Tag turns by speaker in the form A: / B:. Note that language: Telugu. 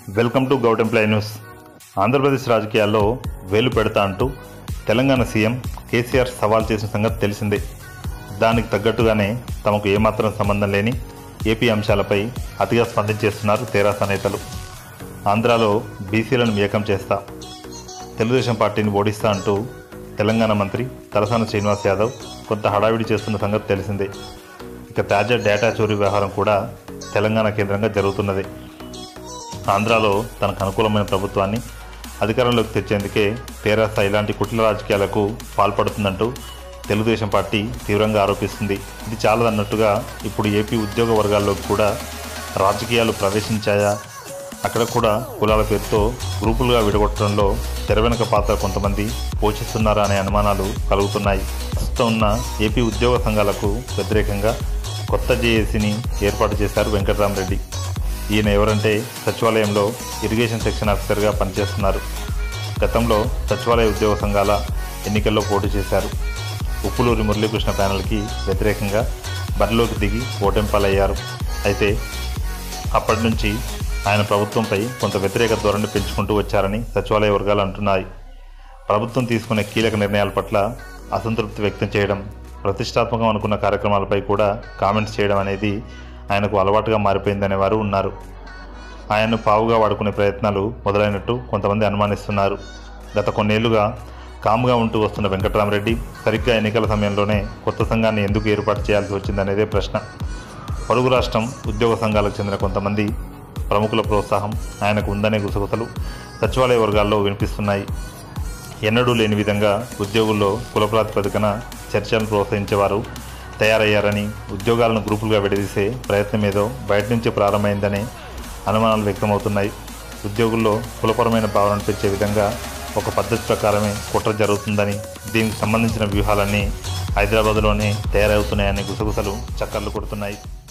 A: welcome to govt employee news Andhra Pradesh రాజకీయాల్లో వేలు పెడతా అంటూ తెలంగాణ సీఎం కేసీఆర్ సవాల్ చేసిన సంగతి తెలిసిందే దానికి తగ్గట్టుగానే తమకు ఏమాత్రం సంబంధం లేని ఏపీ అంశాలపై అతిగా స్పందించేస్తున్నారు తెరాస నేతలు ఆంధ్రాలో బీసీలను ఏకం చేస్తా తెలుగుదేశం పార్టీని ఓడిస్తా అంటూ తెలంగాణ మంత్రి తలసాని శ్రీనివాస్ యాదవ్ కొంత హడావిడి చేస్తున్న సంగతి తెలిసిందే ఇక తాజా డేటా చోరీ వ్యవహారం కూడా తెలంగాణ కేంద్రంగా జరుగుతున్నది ఆంధ్రాలో తనకు అనుకూలమైన ప్రభుత్వాన్ని అధికారంలోకి తెచ్చేందుకే తెరాస ఇలాంటి కుట్ల రాజకీయాలకు పాల్పడుతుందంటూ తెలుగుదేశం పార్టీ తీవ్రంగా ఆరోపిస్తుంది ఇది చాలదన్నట్టుగా ఇప్పుడు ఏపీ ఉద్యోగ వర్గాల్లోకి కూడా రాజకీయాలు ప్రవేశించాయా అక్కడ కూడా కులాల పేరుతో గ్రూపులుగా విడగొట్టడంలో తెరవెనక పాత్ర కొంతమంది పోషిస్తున్నారా అనే అనుమానాలు కలుగుతున్నాయి ప్రస్తుతం ఉన్న ఏపీ ఉద్యోగ సంఘాలకు వ్యతిరేకంగా కొత్త జేఏసీని ఏర్పాటు చేశారు వెంకటరామరెడ్డి ఈయన ఎవరంటే సచివాలయంలో ఇరిగేషన్ సెక్షన్ ఆఫీసర్గా పనిచేస్తున్నారు గతంలో సచివాలయ ఉద్యోగ సంఘాల ఎన్నికల్లో పోటీ చేశారు ఉప్పులూరి మురళీకృష్ణ ప్యానల్కి వ్యతిరేకంగా బరిలోకి దిగి ఓటెంపాలయ్యారు అయితే అప్పటి నుంచి ఆయన ప్రభుత్వంపై కొంత వ్యతిరేక ధోరణి పెంచుకుంటూ వచ్చారని సచివాలయ వర్గాలు అంటున్నాయి ప్రభుత్వం తీసుకునే కీలక నిర్ణయాల పట్ల అసంతృప్తి వ్యక్తం చేయడం ప్రతిష్టాత్మకం అనుకున్న కార్యక్రమాలపై కూడా కామెంట్స్ చేయడం అనేది ఆయనకు అలవాటుగా మారిపోయిందనే వారు ఉన్నారు ఆయన్ను పావుగా వాడుకునే ప్రయత్నాలు మొదలైనట్టు కొంతమంది అనుమానిస్తున్నారు గత కొన్నేళ్లుగా కామ్గా ఉంటూ వస్తున్న వెంకటరామరెడ్డి సరిగ్గా ఎన్నికల సమయంలోనే కొత్త సంఘాన్ని ఎందుకు ఏర్పాటు చేయాల్సి వచ్చిందనేదే ప్రశ్న పొరుగు రాష్ట్రం ఉద్యోగ సంఘాలకు చెందిన కొంతమంది ప్రముఖుల ప్రోత్సాహం ఆయనకు ఉందనే గుసగుసలు సచివాలయ వర్గాల్లో వినిపిస్తున్నాయి ఎన్నడూ లేని విధంగా ఉద్యోగుల్లో కుల ప్రాతిపదికన చర్చలను ప్రోత్సహించేవారు తయారయ్యారని ఉద్యోగాలను గ్రూపులుగా విడదీసే ప్రయత్నం ఏదో బయట నుంచి ప్రారంభమైందనే అనుమానాలు వ్యక్తమవుతున్నాయి ఉద్యోగుల్లో కులపరమైన భావనను పెంచే విధంగా ఒక పద్ధతి ప్రకారమే కుట్ర జరుగుతుందని దీనికి సంబంధించిన వ్యూహాలన్నీ హైదరాబాద్లోనే తయారవుతున్నాయనే గుసగుసలు చక్కర్లు కొడుతున్నాయి